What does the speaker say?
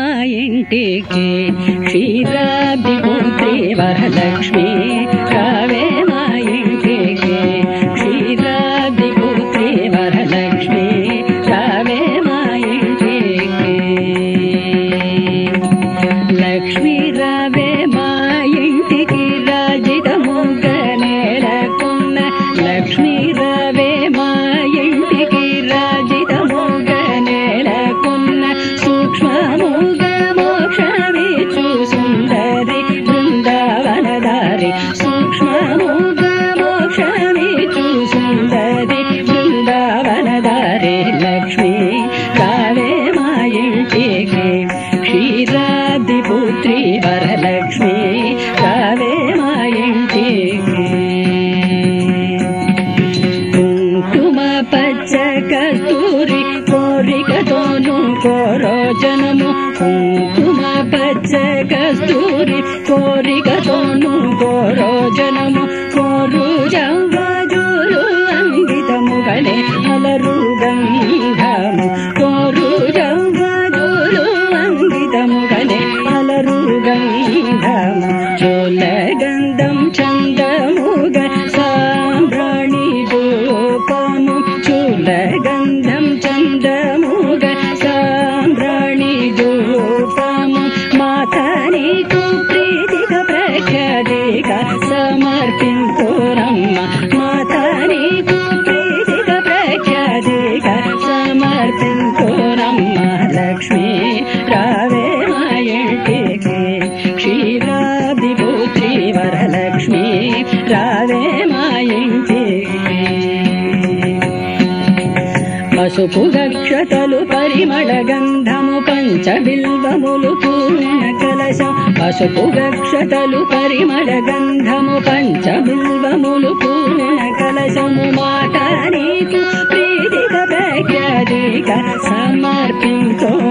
ఇంటికి క్షీరాబ్ది పుత్రి వరలక్ష్మి రావే మా ఇంటికి క్షీరాబ్ది పుత్రి వరలక్ష్మి రావే మా ఇంటికి లక్ష్మీ రావే మా ఇంటికి రాజితముగ నేలకున్న లక్ష్మీ రావే మా ఇంటికి రాజితముగ నేలకున్న సూక్ష్మముగ మోక్షమిచు సుందరి బృందావనదారి సూక్ష్మముగ మోక్షమిచు సుందరి బృందావనదారి లక్ష్మీ రావే మా ఇంటికి క్షీరాది పుత్రి వరలక్ష్మి రావే మా ఇంటికి కుంకుమ పచ్చ కస్తూరి కోరికతోను కోరోజనము కుంకుమ పచ్చ కస్తూరి కోరికతోను కోరోజనము కోరు జవ్వజులు అంగితము గలే అలరు గంధము కోరు జవ్వజులు అంగితము గలే అలరు గంధము చోల గంధం చందముగ సాంబ్రాణి రూపము చూల గంధం చందముగ సాంబ్రాణి రూపము మాత నీకు ప్రీతిక ప్రఖ్యాతిక సమర్పింతురమ్మ మాత నీకు ప్రీతిక ప్రఖ్యాతిక సమర్పింతురమ్మ లక్ష్మీ రావే మా ఇంటికి క్షీరాది పుత్రి వరలక్ష్మి రావే మా ఇంటికి పసుపు గక్షతలు పరిమళ గంధము పంచ బిల్వములు పూర్ణ కలశం పసుపు గక్షతలు పరిమళ గంధము పంచ బిల్వములు పూర్ణ కలశము మాట నీకు ప్రీతిక ప్రఖ్యాతిక సమర్పించో